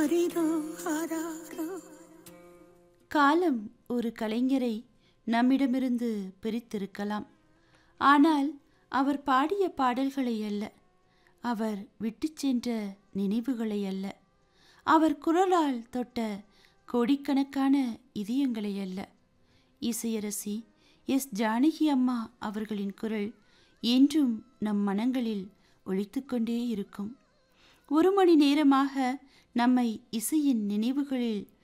ஆரிரோ ஆராரோ காலம் ஒரு கலைஞரை நம்மிடமிருந்து பிரித்திருக்கலாம் ஆனால் அவர் பாடிய பாடல்களை அல்ல அவர் விட்டுச் சென்ற நினைவுகளை அல்ல அவர் குரலால் தொட்ட கோடிக்கணக்கான இதயங்களை அல்ல இசையரசி எஸ் ஜானகி அம்மா அவர்களின் குரல் என்றும் நம் மனங்களில் ஒலித்துக்கொண்டே இருக்கும் ஒரு மணி நேரமாக நம்மை இசையின் நினைவுகளில்